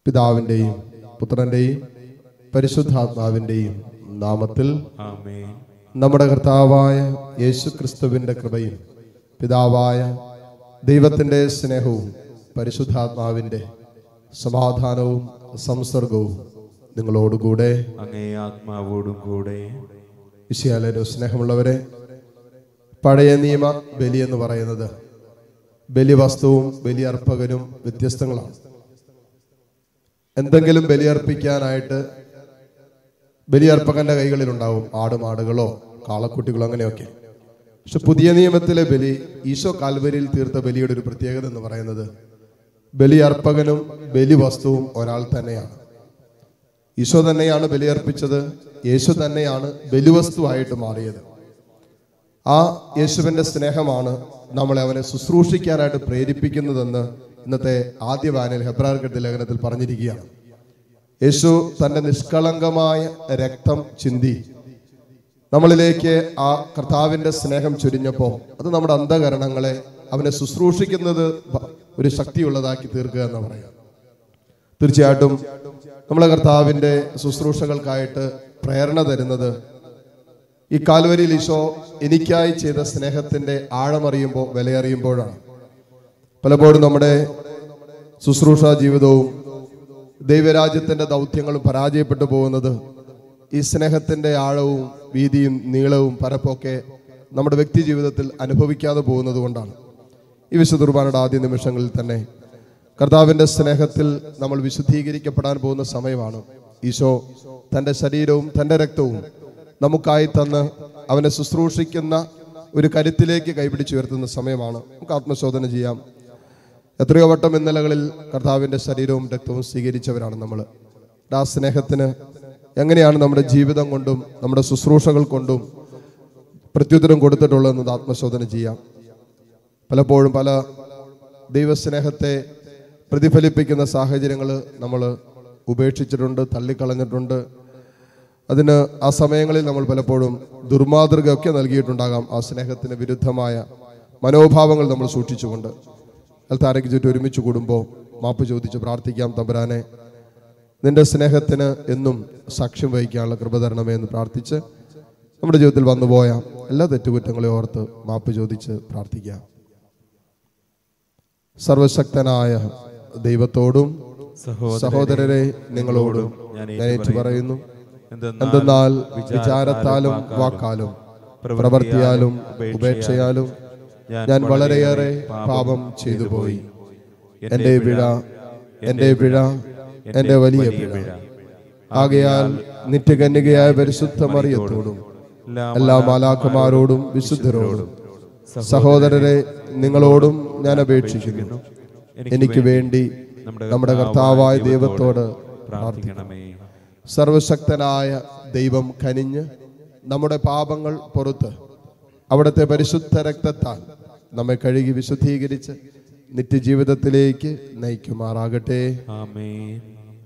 പിതാവിൻ്റെയും പുത്രൻ്റെയും പരിശുദ്ധാത്മാവിൻ്റെയും നാമത്തിൽ ആമേൻ നമ്മുടെ കർത്താവായ യേശു ക്രിസ്തുവിൻ്റെ കൃപയും പിതാവായ ദൈവത്തിൻ്റെ സ്നേഹവും പരിശുദ്ധാത്മാവിൻ്റെ സമാധാനവും സംസർഗവും നിങ്ങളോടുകൂടെ അങ്ങേ ആത്മാവോടും കൂടെ വിശയാലോ സ്നേഹമുള്ളവരെ പഴയ നിയമ ബലി എന്ന് പറയുന്നത് ബലിവസ്തുവും ബലിയർപ്പകനും വ്യത്യസ്തങ്ങളാണ് എന്തെങ്കിലും ബലിയർപ്പിക്കാനായിട്ട് ബലിയർപ്പകന്റെ കൈകളിലുണ്ടാവും ആടുമാടുകളോ കാളക്കുട്ടികളോ അങ്ങനെയൊക്കെ പക്ഷെ പുതിയ നിയമത്തിലെ ബലി ഈശോ കാൽവരിയിൽ തീർത്ത ബലിയുടെ ഒരു പ്രത്യേകത എന്ന് പറയുന്നത് ബലിയർപ്പകനും ബലിവസ്തുവും ഒരാൾ തന്നെയാണ് ഈശോ തന്നെയാണ് ബലിയർപ്പിച്ചത് യേശു തന്നെയാണ് ബലിവസ്തുവായിട്ട് മാറിയത് ആ യേശുവിന്റെ സ്നേഹമാണ് നമ്മളെ അവനെ ശുശ്രൂഷിക്കാനായിട്ട് പ്രേരിപ്പിക്കുന്നതെന്ന് ഇന്നത്തെ ആദ്യ വായനയിൽ ഹെബ്രാർക്കെട്ട് ലേഖനത്തിൽ പറഞ്ഞിരിക്കുകയാണ് യേശു തന്റെ നിഷ്കളങ്കമായ രക്തം ചിന്തി നമ്മളിലേക്ക് ആ കർത്താവിന്റെ സ്നേഹം ചൊരിഞ്ഞപ്പോൾ അത് നമ്മുടെ അന്ധകരണങ്ങളെ അവനെ ശുശ്രൂഷിക്കുന്നത് ബ- ഒരു ശക്തിയുള്ളതാക്കി തീർക്കുക എന്ന് പറയാം തീർച്ചയായിട്ടും നമ്മളെ കർത്താവിന്റെ ശുശ്രൂഷകൾക്കായിട്ട് പ്രേരണ തരുന്നത് ഈ കാൽവരിയിൽ ഈശോ എനിക്കായി ചെയ്ത സ്നേഹത്തിന്റെ ആഴമറിയുമ്പോൾ വിലയറിയുമ്പോഴാണ് പലപ്പോഴും നമ്മുടെ ശുശ്രൂഷ ജീവിതവും ദൈവരാജ്യത്തിന്റെ ദൗത്യങ്ങളും പരാജയപ്പെട്ടു പോകുന്നത് ഈ സ്നേഹത്തിന്റെ ആഴവും വീതിയും നീളവും പരപ്പൊക്കെ നമ്മുടെ വ്യക്തി ജീവിതത്തിൽ അനുഭവിക്കാതെ പോകുന്നത് കൊണ്ടാണ് ഈ വിശുദ്ധ കുർബാനയുടെ ആദ്യ നിമിഷങ്ങളിൽ തന്നെ കർത്താവിന്റെ സ്നേഹത്തിൽ നമ്മൾ വിശുദ്ധീകരിക്കപ്പെടാൻ പോകുന്ന സമയമാണ് ഈശോ തന്റെ ശരീരവും തന്റെ രക്തവും നമുക്കായി തന്ന് അവനെ ശുശ്രൂഷിക്കുന്ന ഒരു കരുത്തിലേക്ക് കൈപിടിച്ചുയർത്തുന്ന സമയമാണ് നമുക്ക് ആത്മശോധന ചെയ്യാം എത്രയോ വട്ടം ഇന്നലകളിൽ കർത്താവിന്റെ ശരീരവും രക്തവും സ്വീകരിച്ചവരാണ് നമ്മൾ ആ സ്നേഹത്തിന് എങ്ങനെയാണ് നമ്മുടെ ജീവിതം കൊണ്ടും നമ്മുടെ ശുശ്രൂഷകൾ കൊണ്ടും പ്രത്യുത്തരം കൊടുത്തിട്ടുള്ളതെന്നത് ആത്മശോധന ചെയ്യാം പലപ്പോഴും പല ദൈവസ്നേഹത്തെ പ്രതിഫലിപ്പിക്കുന്ന സാഹചര്യങ്ങൾ നമ്മൾ ഉപേക്ഷിച്ചിട്ടുണ്ട് തള്ളിക്കളഞ്ഞിട്ടുണ്ട് അതിന് ആ സമയങ്ങളിൽ നമ്മൾ പലപ്പോഴും ദുർമാതൃകയൊക്കെ നൽകിയിട്ടുണ്ടാകാം ആ സ്നേഹത്തിന് വിരുദ്ധമായ മനോഭാവങ്ങൾ നമ്മൾ സൂക്ഷിച്ചുകൊണ്ട് അൽത്താരയ്ക്ക് ചുറ്റും ഒരുമിച്ച് കൂടുമ്പോൾ മാപ്പ് ചോദിച്ച് പ്രാർത്ഥിക്കാം തമ്പുരാനെ നിന്റെ സ്നേഹത്തിന് എന്നും സാക്ഷ്യം വഹിക്കാനുള്ള കൃപ തരണമേ എന്ന് പ്രാർത്ഥിച്ച് നമ്മുടെ ജീവിതത്തിൽ വന്നുപോയ എല്ലാ തെറ്റുകുറ്റങ്ങളെ ഓർത്ത് മാപ്പ് ചോദിച്ച് പ്രാർത്ഥിക്കാം സർവശക്തനായ ദൈവത്തോടും സഹോദരരെ നിങ്ങളോടും ഞാൻ ഏറ്റു പറയുന്നു എന്തെന്നാൽ വിചാരത്താലും വാക്കാലും പ്രവർത്തിയാലും ഉപേക്ഷയാലും ഞാൻ വളരെയേറെ പാപം ചെയ്തു പോയി എന്റെ പിഴ എന്റെ പിഴ എന്റെ വലിയ പിഴ ആകയാൽ നിത്യകന്യകയായ പരിശുദ്ധ മറിയത്തോടും എല്ലാ മാലാഖമാരോടും വിശുദ്ധരോടും സഹോദരരെ നിങ്ങളോടും ഞാൻ അപേക്ഷിക്കുന്നു എനിക്ക് വേണ്ടി നമ്മുടെ കർത്താവായ ദൈവത്തോട് പ്രാർത്ഥിക്കണമേ സർവശക്തനായ ദൈവം കനിഞ്ഞ് നമ്മുടെ പാപങ്ങൾ പുറത്ത് അവിടുത്തെ പരിശുദ്ധ രക്തത്താൽ നമ്മെ കഴുകി വിശുദ്ധീകരിച്ച് നിത്യജീവിതത്തിലേക്ക് നയിക്കുമാറാകട്ടെ ആമേൻ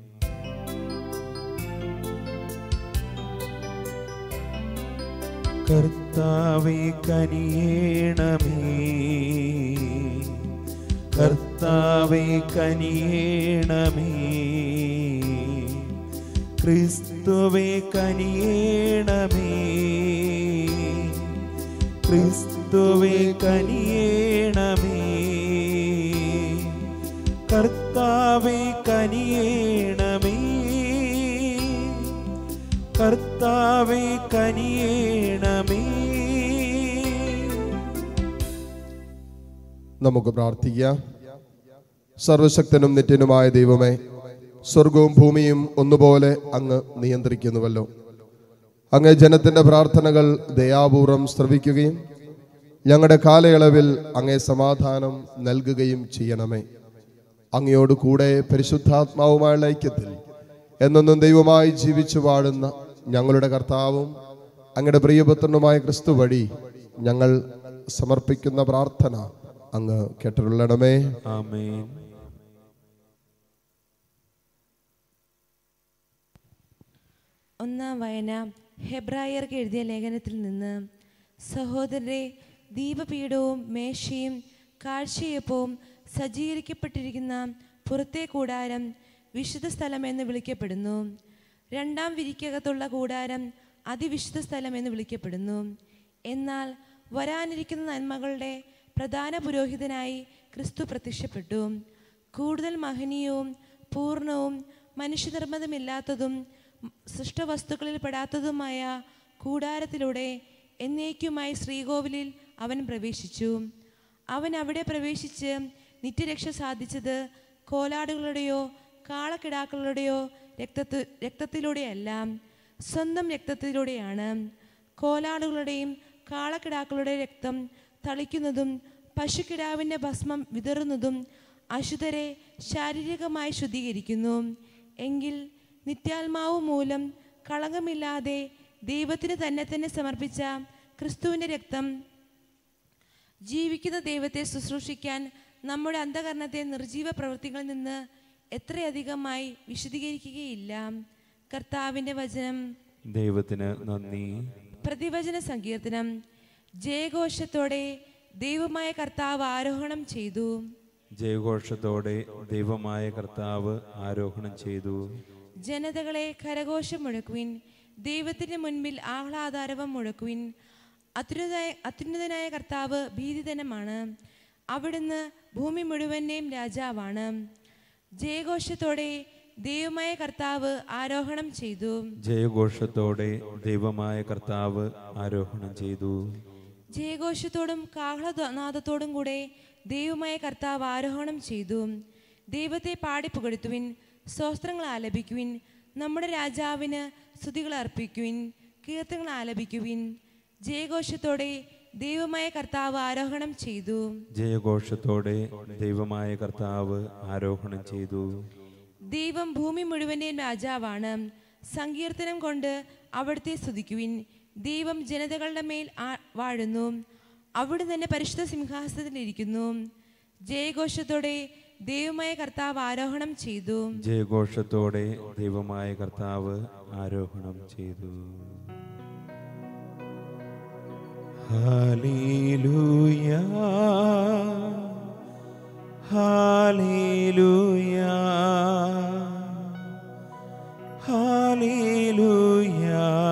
കർത്താവേ കനിയേണമേ കർത്താവേ കനിയേണമേ ക്രിസ്തുവേ കനിയേണമേ ക്രിസ്തുവേ കനിയേണമേ കർത്താവേ കനിയേണമേ കർത്താവേ കനിയേണമേ നമുക്ക് പ്രാർത്ഥിക്കാം സർവശക്തനും നിത്യനുമായ ദൈവമേ സ്വർഗവും ഭൂമിയും ഒന്നുപോലെ അങ്ങ് നിയന്ത്രിക്കുന്നുവല്ലോ അങ്ങ് ജനത്തിന്റെ പ്രാർത്ഥനകൾ ദയാപൂർവം ശ്രവിക്കുകയും ഞങ്ങളുടെ കാലയളവിൽ അങ്ങേ സമാധാനം നൽകുകയും ചെയ്യണമേ അങ്ങയോട് കൂടെ പരിശുദ്ധാത്മാവുമായുള്ള ഐക്യത്തിൽ എന്നെന്നും ദൈവമായി ജീവിച്ചു വാഴുന്ന ഞങ്ങളുടെ കർത്താവും അങ്ങയുടെ പ്രിയപുത്രനുമായ ക്രിസ്തു വഴി ഞങ്ങൾ സമർപ്പിക്കുന്ന പ്രാർത്ഥന അങ്ങ് കേട്ടിട്ടുള്ളണമേ ആമേൻ ഒന്നാം വായന ഹെബ്രായർക്ക് എഴുതിയ ലേഖനത്തിൽ നിന്ന് സഹോദരരെ ദീപപീഠവും മേശയും കാഴ്ചയപ്പവും സജ്ജീകരിക്കപ്പെട്ടിരിക്കുന്ന പുറത്തെ കൂടാരം വിശുദ്ധ സ്ഥലമെന്ന് വിളിക്കപ്പെടുന്നു രണ്ടാം വിരിക്കകത്തുള്ള കൂടാരം അതിവിശുദ്ധ സ്ഥലമെന്ന് വിളിക്കപ്പെടുന്നു എന്നാൽ വരാനിരിക്കുന്ന നന്മകളുടെ പ്രധാന പുരോഹിതനായി ക്രിസ്തു പ്രത്യക്ഷപ്പെട്ടു കൂടുതൽ മഹനീയവും പൂർണ്ണവും മനുഷ്യനിർമ്മിതമില്ലാത്തതും സൃഷ്ടവസ്തുക്കളിൽ പെടാത്തതുമായ കൂടാരത്തിലൂടെ എന്നേക്കുമായി ശ്രീകോവിലിൽ അവൻ പ്രവേശിച്ചു അവൻ അവിടെ പ്രവേശിച്ച് നിത്യരക്ഷ സാധിച്ചത് കോലാടുകളുടെയോ കാളക്കിടാക്കളുടെയോ രക്തത്തു രക്തത്തിലൂടെയല്ല സ്വന്തം രക്തത്തിലൂടെയാണ് കോലാടുകളുടെയും കാളക്കിടാക്കളുടെ രക്തം തളിക്കുന്നതും പശുക്കിടാവിൻ്റെ ഭസ്മം വിതറുന്നതും അശുദ്ധരെ ശാരീരികമായി ശുദ്ധീകരിക്കുന്നു എങ്കിൽ നിത്യാത്മാവ് മൂലം കളങ്കമില്ലാതെ ദൈവത്തിന് തന്നെ തന്നെ സമർപ്പിച്ച ക്രിസ്തുവിൻ്റെ രക്തം ജീവിക്കുന്ന ദൈവത്തെ ശുശ്രൂഷിക്കാൻ നമ്മുടെ അന്ധകരണത്തെ നിർജീവ പ്രവൃത്തികളിൽ നിന്ന് എത്രയധികമായി വിശദീകരിക്കുകയില്ല കർത്താവിൻ്റെ വചനം ദൈവത്തിന് നന്ദി പ്രതിവചന സങ്കീർത്തനം ജയഘോഷത്തോടെ ദൈവമായ കർത്താവ് ആരോഹണം ചെയ്തു ജയഘോഷത്തോടെ ദൈവമായ കർത്താവ് ആരോഹണം ചെയ്തു ജനതകളെ കരഘോഷം മുഴക്കുവിൻ ദൈവത്തിന് മുൻപിൽ ആഹ്ലാദാരവം മുഴക്കുവിൻ അത്യുന്നതായ അത്യുന്നതനായ കർത്താവ് ഭീതിതനമാണ് അവിടുന്ന് ഭൂമി മുഴുവൻ്റെയും രാജാവാണ് ജയഘോഷത്തോടെ ദൈവമായ കർത്താവ് ആരോഹണം ചെയ്തു ജയഘോഷത്തോടെ ദൈവമായ കർത്താവ് ആരോഹണം ചെയ്തു ജയഘോഷത്തോടും കാഹളനാദത്തോടും കൂടെ ദൈവമായ കർത്താവ് ആരോഹണം ചെയ്തു ദൈവത്തെ പാടി പുകഴ്ത്തുവിൻ സ്വസ്ത്രങ്ങൾ ആലപിക്കുവിൻ നമ്മുടെ രാജാവിന് സ്തുതികൾ അർപ്പിക്കുവിൻ കീർത്തനങ്ങൾ ആലപിക്കുവിൻ ജയഘോഷത്തോടെ ദൈവമായ കർത്താവ് ആരോഹണം ചെയ്തു ജയഘോഷത്തോടെ ദൈവമായ കർത്താവ് ആരോഹണം ചെയ്തു ദൈവം ഭൂമി മുഴുവൻ്റെയും രാജാവാണ് സങ്കീർത്തനം കൊണ്ട് അവിടുത്തെ സ്തുതിക്കുവിൻ ദൈവം ജനതകളുടെ മേൽ ആ- വാഴുന്നു അവിടെ തന്നെ പരിശുദ്ധ സിംഹാസനത്തിലിരിക്കുന്നു ജയഘോഷത്തോടെ ദൈവമായ കർത്താവ് ആരോഹണം ചെയ്തു ജയഘോഷത്തോടെ ദൈവമായ കർത്താവ് ആരോഹണം ചെയ്തു ഹാലേലൂയ ഹാലേലൂയ ഹാലേലൂയ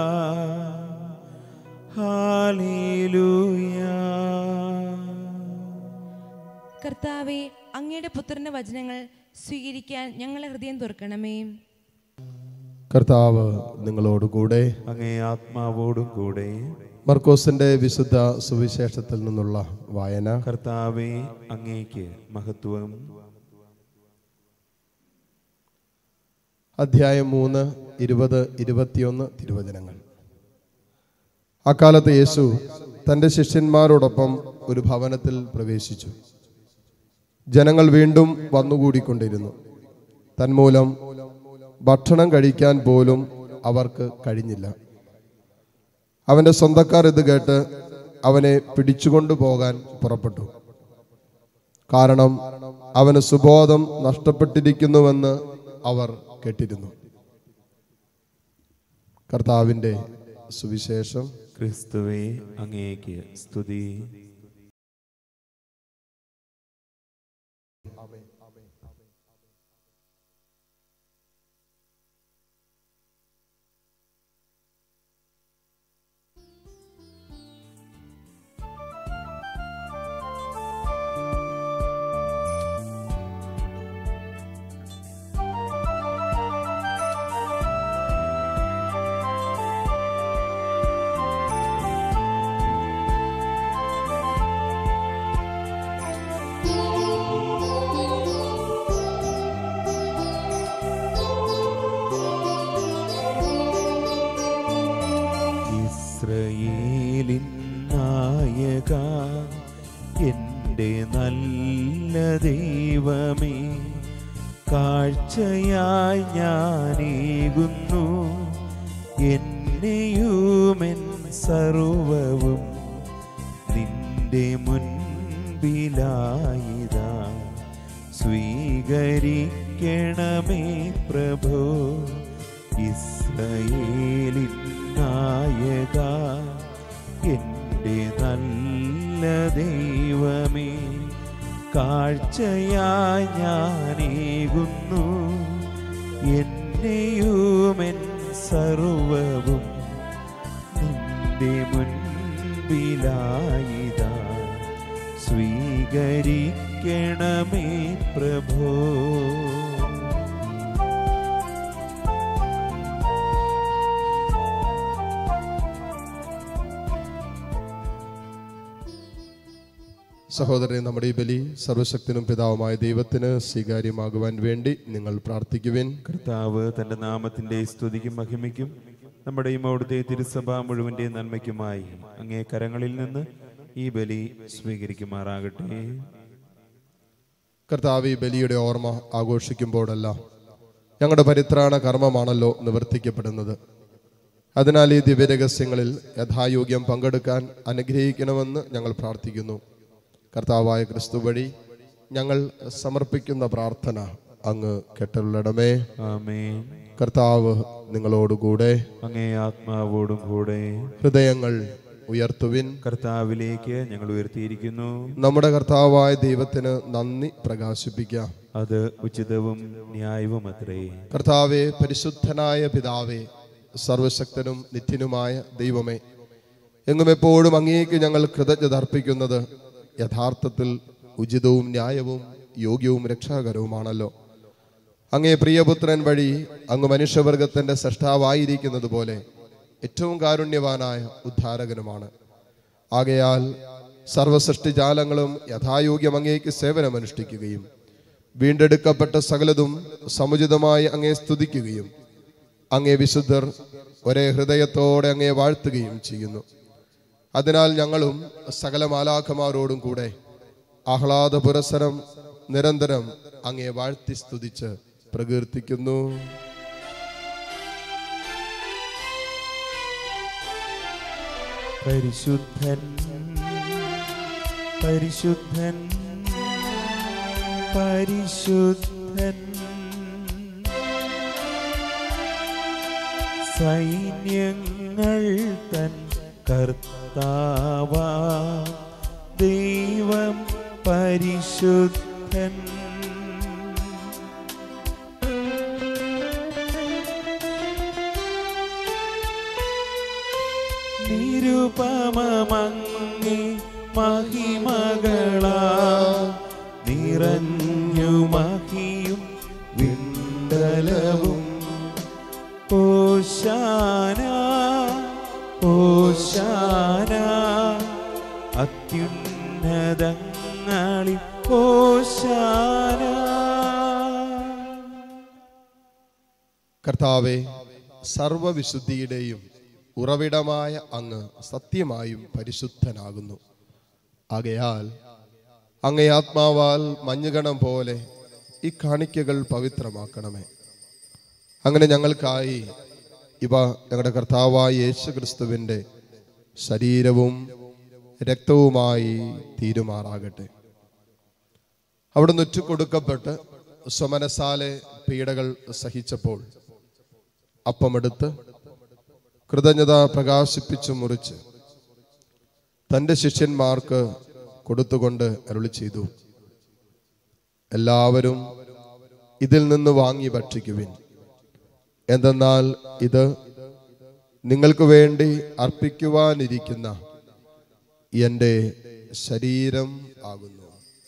ഹാലേലൂയ കർത്താവെ അങ്ങയുടെ പുത്രന്റെ വചനങ്ങൾ സ്വീകരിക്കാൻ ഞങ്ങളെ ഹൃദയം തുറക്കണമേ കർത്താവ് നിങ്ങളോടുകൂടെ അങ്ങേ ആത്മാവോടും കൂടെ മർക്കോസിന്റെ വിശുദ്ധ സുവിശേഷത്തിൽ നിന്നുള്ള വായന കർത്താവെ അങ്ങേക്ക് മഹത്വം അധ്യായം മൂന്ന് ഇരുപത് ഇരുപത്തിയൊന്ന് തിരുവചനങ്ങൾ അക്കാലത്ത് യേശു തൻ്റെ ശിഷ്യന്മാരോടൊപ്പം ഒരു ഭവനത്തിൽ പ്രവേശിച്ചു ജനങ്ങൾ വീണ്ടും വന്നുകൂടിക്കൊണ്ടിരുന്നു തന്മൂലം ഭക്ഷണം കഴിക്കാൻ പോലും അവർക്ക് കഴിഞ്ഞില്ല അവൻ്റെ സ്വന്തക്കാർ ഇത് കേട്ട് അവനെ പിടിച്ചുകൊണ്ടു പോകാൻ പുറപ്പെട്ടു കാരണം അവന് സുബോധം നഷ്ടപ്പെട്ടിരിക്കുന്നുവെന്ന് അവർ കേട്ടിരുന്നു കർത്താവിൻ്റെ സുവിശേഷം ക്രിസ്തുവെ അങ്ങേക്ക് സ്തുതി ഇസ്രയേലിൻ നായക എൻ്റെ നല്ല ദൈവമേ കാഴ്ചയായി ഞാനേകുന്നു എന്നെയുമെൻ സർവവും നിന്റെ മുൻപിലായിതാ സ്വീകരിക്കണമേ പ്രഭോ ഇസ്രയേലിൻ നായക എൻ്റെ നല്ല ദൈവമേ കാഴ്ചയായി ഞാനേകുന്നു എന്നെയുമെൻ സർവവും നിന്റെ മുൻപിലായിതാ സ്വീകരിക്കണമേ പ്രഭോ സഹോദരനെ നമ്മുടെ ഈ ബലി സർവശക്തനും പിതാവുമായ ദൈവത്തിന് സ്വീകാര്യമാകുവാൻ വേണ്ടി നിങ്ങൾ പ്രാർത്ഥിക്കുവിൻ കർത്താവ് തന്റെ നാമത്തിന്റെ സ്തുതിക്കും മഹിമയ്ക്കും നമ്മുടെ ഈ അവിടുത്തെ തിരുസഭ മുഴുവന്റെ നന്മയ്ക്കുമായി അങ്ങേ കരങ്ങളിൽ നിന്ന് ഈ ബലി സ്വീകരിക്കുമാറാകട്ടെ കർത്താവ് ഈ ബലിയുടെ ഓർമ്മ ആഘോഷിക്കുമ്പോഴെല്ലാം ഞങ്ങളുടെ പരിത്രാണ കർമ്മമാണല്ലോ നിവർത്തിക്കപ്പെടുന്നത് അതിനാൽ ഈ ദിവ്യരഹസ്യങ്ങളിൽ യഥായോഗ്യം പങ്കെടുക്കാൻ അനുഗ്രഹിക്കണമെന്ന് ഞങ്ങൾ പ്രാർത്ഥിക്കുന്നു കർത്താവായ ക്രിസ്തു വഴി ഞങ്ങൾ സമർപ്പിക്കുന്ന പ്രാർത്ഥന അങ്ങ് കെട്ടുള്ളടമേ ആമേൻ കർത്താവ് നിങ്ങളോടുകൂടെ അങ്ങേ ആത്മാവോടും കൂടെ ഹൃദയങ്ങൾ ഉയർത്തുവിൻ കർത്താവിലേക്ക് ഞങ്ങൾ ഉയർത്തിയിരിക്കുന്നു നമ്മുടെ കർത്താവായ ദൈവത്തിന് നന്ദി പ്രകാശിപ്പിക്കാം അത് ഉചിതവും ന്യായവും അത്രേ കർത്താവെ പരിശുദ്ധനായ പിതാവേ സർവശക്തനും നിത്യനുമായ ദൈവമേ എങ്ങും എപ്പോഴും അങ്ങേക്ക് ഞങ്ങൾ കൃതജ്ഞത അർപ്പിക്കുന്നത് യഥാർത്ഥത്തിൽ ഉചിതവും ന്യായവും യോഗ്യവും രക്ഷാകരവുമാണല്ലോ അങ്ങേ പ്രിയപുത്രൻ വഴി അങ്ങ് മനുഷ്യവർഗത്തിന്റെ സൃഷ്ടാവായിരിക്കുന്നത് പോലെ ഏറ്റവും കാരുണ്യവാനായ ഉദ്ധാരകനുമാണ് ആകയാൽ സർവസൃഷ്ടിജാലങ്ങളും യഥായോഗ്യം അങ്ങേക്ക് സേവനമനുഷ്ഠിക്കുകയും വീണ്ടെടുക്കപ്പെട്ട സകലതും സമുചിതമായി അങ്ങേ സ്തുതിക്കുകയും അങ്ങേ വിശുദ്ധർ ഒരേ ഹൃദയത്തോടെ അങ്ങേ വാഴ്ത്തുകയും ചെയ്യുന്നു അതിനാൽ ഞങ്ങളും സകല മാലാഖമാരോടും കൂടെ ആഹ്ലാദ പുരസരം നിരന്തരം അങ്ങേ വാഴ്ത്തി സ്തുതിച്ച് പ്രകീർത്തിക്കുന്നു പരിശുദ്ധൻ പരിശുദ്ധൻ പരിശുദ്ധൻ സൈന്യങ്ങൾ തൻ കർത്താവ ദൈവം പരിശുദ്ധൻ നിരുപമങ്ങി മഹിമകളാ നിറഞ്ഞു മഹിയും വിണ്ടലവും ഓശാന ഓശാന അത്യുന്നതങ്ങളിൽ ഓശാന കർത്താവെ സർവവിശുദ്ധിയുടെയും ഉറവിടമായ അങ്ങ് സത്യമായും പരിശുദ്ധനാകുന്നു ആകയാൽ അങ്ങേ ആത്മാവാൽ മഞ്ഞുകണം പോലെ ഈ കാണിക്കകൾ പവിത്രമാക്കണമേ അങ്ങനെ ഞങ്ങൾക്കായി ഇവ ഞങ്ങളുടെ കർത്താവായ യേശു ക്രിസ്തുവിൻ്റെ ശരീരവും രക്തവുമായി തീരുമാറാകട്ടെ അവിടുന്ന് ഒറ്റുകൊടുക്കപ്പെട്ട് സ്വമനസാലെ പീഡകൾ സഹിച്ചപ്പോൾ അപ്പമെടുത്ത് കൃതജ്ഞത പ്രകാശിപ്പിച്ചു മുറിച്ച് തൻ്റെ ശിഷ്യന്മാർക്ക് കൊടുത്തുകൊണ്ട് അരുളി ചെയ്തു എല്ലാവരും ഇതിൽ നിന്ന് വാങ്ങി ഭക്ഷിക്കുവിൻ എന്തെന്നാൽ ഇത് നിങ്ങൾക്ക് വേണ്ടി അർപ്പിക്കുവാനിരിക്കുന്ന എൻ്റെ ശരീരം ആകുന്നു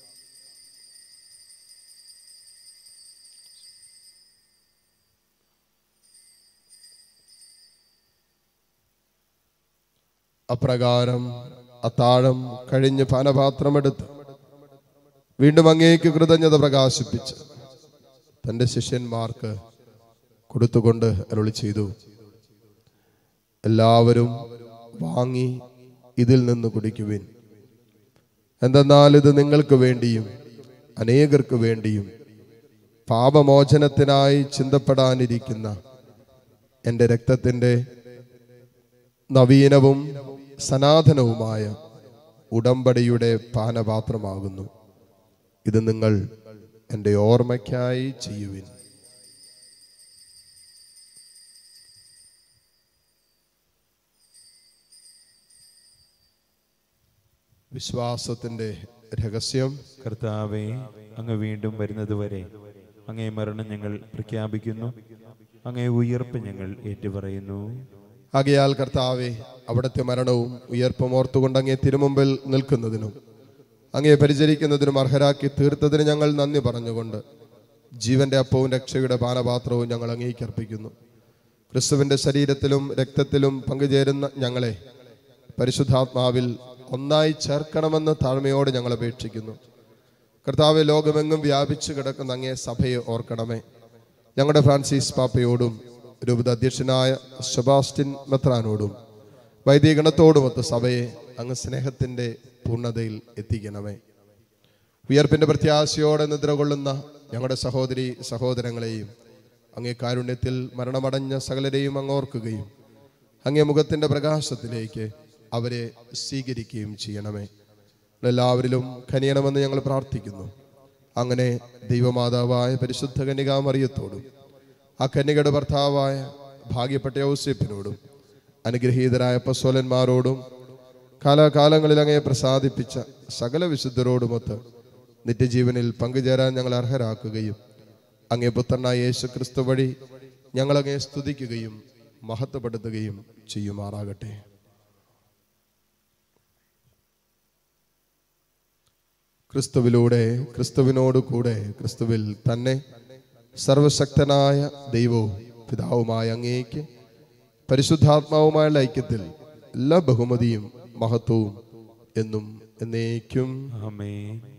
അപ്രകാരം അത്താഴം കഴിഞ്ഞ് പാനപാത്രമെടുത്ത് വീണ്ടും അങ്ങേക്ക് കൃതജ്ഞത പ്രകാശിപ്പിച്ച് തൻ്റെ ശിഷ്യന്മാർക്ക് കൊടുത്തുകൊണ്ട് അരുളി ചെയ്തു എല്ലാവരും വാങ്ങി ഇതിൽ നിന്ന് കുടിക്കുവിൻ എന്തെന്നാൽ ഇത് നിങ്ങൾക്ക് വേണ്ടിയും അനേകർക്ക് വേണ്ടിയും പാപമോചനത്തിനായി ചിന്തപ്പെടാനിരിക്കുന്ന എൻ്റെ രക്തത്തിൻ്റെ നവീനവും സനാതനവുമായ ഉടമ്പടിയുടെ പാനപാത്രമാകുന്നു ഇത് നിങ്ങൾ എൻ്റെ ഓർമ്മയ്ക്കായി ചെയ്യുവിൻ വിശ്വാസത്തിന്റെ രഹസ്യം കർത്താവെ അങ്ങ് വീണ്ടും വരുന്നതുവരെ അങ്ങേ മരണം ഞങ്ങൾ പ്രഖ്യാപിക്കുന്നു അങ്ങേ ഉയർപ്പ് ഞങ്ങൾ ഏറ്റുപറയുന്നു ആകയാൽ കർത്താവെ അവിടുത്തെ മരണവും ഉയർപ്പും ഓർത്തുകൊണ്ട് അങ്ങേ തിരുമുമ്പിൽ നിൽക്കുന്നതിനും അങ്ങേ പരിചരിക്കുന്നതിനും അർഹരാക്കി തീർത്തതിന് ഞങ്ങൾ നന്ദി പറഞ്ഞുകൊണ്ട് ജീവന്റെ അപ്പവും രക്ഷയുടെ പാനപാത്രവും ഞങ്ങൾ അങ്ങേക്കർപ്പിക്കുന്നു ക്രിസ്തുവിന്റെ ശരീരത്തിലും രക്തത്തിലും പങ്കുചേരുന്ന ഞങ്ങളെ പരിശുദ്ധാത്മാവിൽ ഒന്നായി ചേർക്കണമെന്ന് താഴ്മയോടെ ഞങ്ങൾ അപേക്ഷിക്കുന്നു കർത്താവ് ലോകമെങ്ങും വ്യാപിച്ചു കിടക്കുന്ന അങ്ങേ സഭയെ ഓർക്കണമേ ഞങ്ങളുടെ ഫ്രാൻസിസ് പാപ്പയോടും രൂപത അധ്യക്ഷനായ സെബാസ്റ്റിൻ മെത്രാനോടും വൈദികണത്തോടുമൊത്ത് സഭയെ അങ്ങ് സ്നേഹത്തിന്റെ പൂർണ്ണതയിൽ എത്തിക്കണമേ ഉയർപ്പിന്റെ പ്രത്യാശയോടെ നിദ്ര കൊള്ളുന്ന ഞങ്ങളുടെ സഹോദരി സഹോദരങ്ങളെയും അങ്ങേ കാരുണ്യത്തിൽ മരണമടഞ്ഞ സകലരെയും അങ്ങ് ഓർക്കുകയും അങ്ങേ മുഖത്തിന്റെ പ്രകാശത്തിലേക്ക് അവരെ സ്വീകരിക്കുകയും ചെയ്യണമേ എല്ലാവരിലും കനിയണമെന്ന് ഞങ്ങൾ പ്രാർത്ഥിക്കുന്നു അങ്ങനെ ദൈവമാതാവായ പരിശുദ്ധ കന്യകാമറിയത്തോടും ആ കന്യകയുടെ ഭർത്താവായ ഭാഗ്യപ്പെട്ട ഔസേപ്പിനോടും അനുഗ്രഹീതരായ പസ്വലന്മാരോടും കാലാകാലങ്ങളിൽ അങ്ങയെ പ്രസാദിപ്പിച്ച സകല വിശുദ്ധരോടുമൊത്ത് നിത്യജീവനിൽ പങ്കുചേരാൻ ഞങ്ങൾ അർഹരാക്കുകയും അങ്ങേ പുത്രനായ യേശു ക്രിസ്തു വഴി ഞങ്ങൾ അങ്ങയെ സ്തുതിക്കുകയും മഹത്വപ്പെടുത്തുകയും ചെയ്യുമാറാകട്ടെ ക്രിസ്തുവിലൂടെ ക്രിസ്തുവിനോട് കൂടെ ക്രിസ്തുവിൽ തന്നെ സർവശക്തനായ ദൈവവും പിതാവുമായ അങ്ങേക്ക് പരിശുദ്ധാത്മാവുമായുള്ള ഐക്യത്തിൽ എല്ലാ ബഹുമതിയും മഹത്വവും എന്നും എന്നേക്കും ആമേ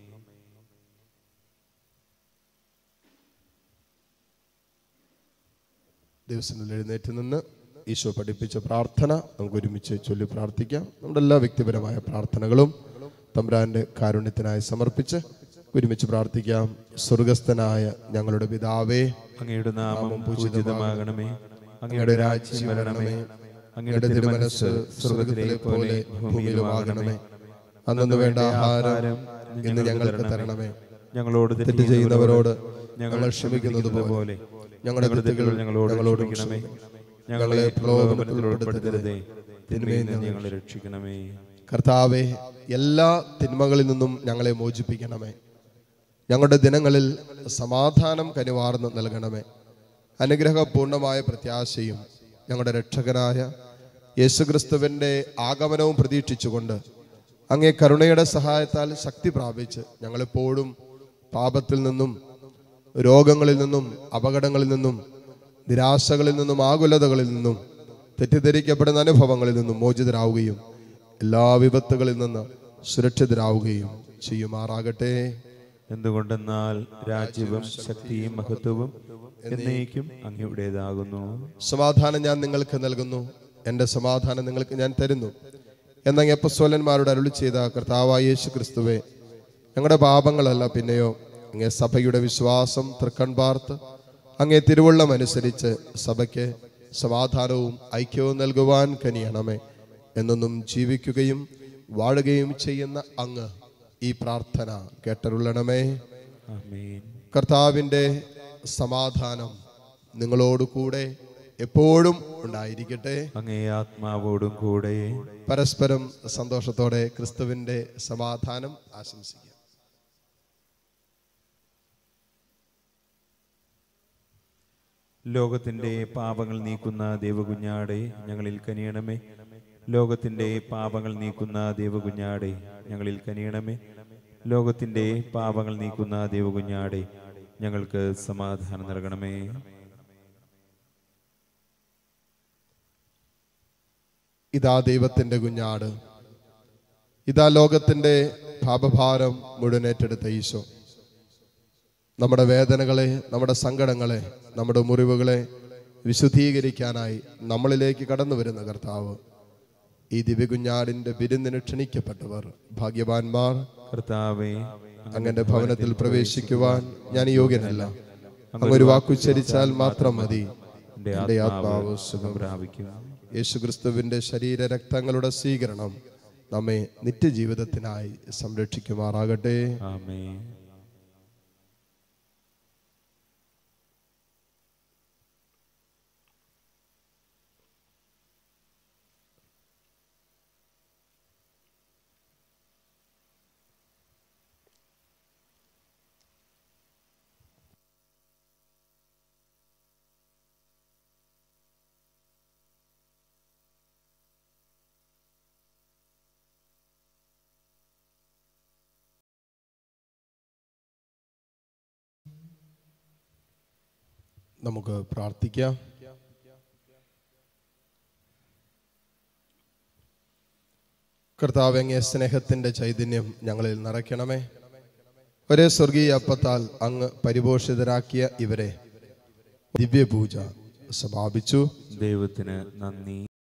ദിവസങ്ങളിൽ എഴുന്നേറ്റ് നിന്ന് ഈശോ പഠിപ്പിച്ച പ്രാർത്ഥന നമുക്ക് ഒരുമിച്ച് ചൊല്ലി പ്രാർത്ഥിക്കാം നമ്മുടെ എല്ലാ വ്യക്തിപരമായ പ്രാർത്ഥനകളും തമ്പ്രാന്റെ കാരുണ്യത്തിനായി സമർപ്പിച്ച് ഒരുമിച്ച് പ്രാർത്ഥിക്കാം സ്വർഗസ്ഥനായ ഞങ്ങളുടെ പിതാവേ അങ്ങയുടെ നാമം പൂജിതമാകണമേ അങ്ങയുടെ അങ്ങയുടെ രാജ്യം രാജ്യം വരണമേ വരണമേ അങ്ങയുടെ തിരുമനസ് സ്വർഗത്തിലെ പോലെ ഭൂമിയിലുമാകണമേ അന്നു വേണ്ട ആഹാരം ഇന്ന് ഞങ്ങൾക്ക് തരണമേ ഞങ്ങളോട് തെറ്റ് ചെയ്യുന്നവരോട് ഞങ്ങൾ ക്ഷമിക്കുന്നത് പോലെ ഞങ്ങളുടെ തെറ്റുകൾ ഞങ്ങളോട് ഞങ്ങളോട് ക്ഷമിക്കണമേ ക്ഷമിക്കണമേ. ഞങ്ങളെ പ്രലോഭനത്തിൽ ഉൾപ്പെടുത്തരുതേ തിന്മയിൽ നിന്ന് ഞങ്ങളെ രക്ഷിക്കണമേ കർത്താവെ എല്ലാ തിന്മകളിൽ നിന്നും ഞങ്ങളെ മോചിപ്പിക്കണമേ ഞങ്ങളുടെ ദിനങ്ങളിൽ സമാധാനം കനിവാർന്ന് നൽകണമേ അനുഗ്രഹപൂർണമായ പ്രത്യാശയും ഞങ്ങളുടെ രക്ഷകനായ യേശുക്രിസ്തുവിൻ്റെ ആഗമനവും പ്രതീക്ഷിച്ചുകൊണ്ട് അങ്ങേ കരുണയുടെ സഹായത്താൽ ശക്തി പ്രാപിച്ച് ഞങ്ങളെപ്പോഴും പാപത്തിൽ നിന്നും രോഗങ്ങളിൽ നിന്നും അപകടങ്ങളിൽ നിന്നും നിരാശകളിൽ നിന്നും ആകുലതകളിൽ നിന്നും തെറ്റിദ്ധരിക്കപ്പെടുന്ന അനുഭവങ്ങളിൽ നിന്നും മോചിതരാവുകയും എല്ലാ വിപത്തുകളിൽ നിന്ന് സുരക്ഷിതരാവുകയും ചെയ്യുമാറാകട്ടെ എന്തുകൊണ്ടെന്നാൽ രാജ്യവും ശക്തിയും മഹത്വവും എന്നേക്കും അങ്ങയുടേതാകുന്നു സമാധാനം ഞാൻ നിങ്ങൾക്ക് നൽകുന്നു എൻ്റെ സമാധാനം നിങ്ങൾക്ക് ഞാൻ തരുന്നു എന്നങ്ങ് എപ്പസ്വലന്മാരോട് അരുളി ചെയ്ത കർത്താവായ യേശു ക്രിസ്തുവെ ഞങ്ങളുടെ പാപങ്ങളല്ല പിന്നെയോ അങ്ങേ സഭയുടെ വിശ്വാസം തൃക്കൺ പാർത്ത് അങ്ങേ തിരുവള്ളം അനുസരിച്ച് സഭയ്ക്ക് സമാധാനവും ഐക്യവും നൽകുവാൻ കനിയണമേ എന്നൊന്നും ജീവിക്കുകയും വാഴുകയും ചെയ്യുന്ന അങ്ങ് ഈ പ്രാർത്ഥന കേട്ടരുള്ളണമേ ആമേൻ കർത്താവിൻ്റെ സമാധാനം നിങ്ങളോട് കൂടെ എപ്പോഴും ഉണ്ടായിരിക്കട്ടെ അങ്ങേ ആത്മാവോടും കൂടെ പരസ്പരം സന്തോഷത്തോടെ ക്രിസ്തുവിൻ്റെ സമാധാനം ആശംസിക്കാം ലോകത്തിന്റെ പാപങ്ങൾ നീക്കുന്ന ദേവകുഞ്ഞാടെ ഞങ്ങളിൽ കനിയണമേ ലോകത്തിന്റെ പാപങ്ങൾ നീക്കുന്ന ദേവകുഞ്ഞാടെ ഞങ്ങളിൽ കനിയണമേ ലോകത്തിന്റെ പാപങ്ങൾ നീക്കുന്ന ദേവകുഞ്ഞാടെ ഞങ്ങൾക്ക് സമാധാനം നൽകണമേ ഇതാ ദൈവത്തിൻ്റെ കുഞ്ഞാട് ഇതാ ലോകത്തിൻ്റെ പാപഭാരം മുഴുവൻ ഏറ്റെടുത്ത ഈശോ നമ്മുടെ വേദനകളെ നമ്മുടെ സങ്കടങ്ങളെ നമ്മുടെ മുറിവുകളെ വിശുദ്ധീകരിക്കാനായി നമ്മളിലേക്ക് കടന്നു വരുന്ന കർത്താവ് ഈ ദിവ്യകുഞ്ഞാടിന്റെ വിരുന്നിന് ക്ഷണിക്കപ്പെട്ടവർ ഭാഗ്യവാന്മാർ കർത്താവേ അങ്ങന്റെ ഭവനത്തിൽ പ്രവേശിക്കുവാൻ ഞാൻ യോഗ്യനല്ല അങ്ങ് ഒരു വാക്കുച്ചരിച്ചാൽ മാത്രം മതി എന്റെ എന്റെ ആത്മാവ് ആത്മാവ് സുഖം പ്രാപിക്കും യേശുക്രിസ്തുവിന്റെ ശരീര രക്തങ്ങളുടെ സ്വീകരണം നമ്മെ നിത്യജീവിതത്തിനായി സംരക്ഷിക്കുമാറാകട്ടെ ആമേ നമുക്ക് പ്രാർത്ഥിക്കാം കർത്താവ് അങ്ങേ സ്നേഹത്തിന്റെ ചൈതന്യം ഞങ്ങളിൽ നിറയ്ക്കണമേ ഒരേ സ്വർഗീയ അപ്പത്താൽ അങ്ങ് പരിപോഷിതരാക്കിയ ഇവരെ ദിവ്യപൂജ സമാപിച്ചു ദൈവത്തിന് നന്ദി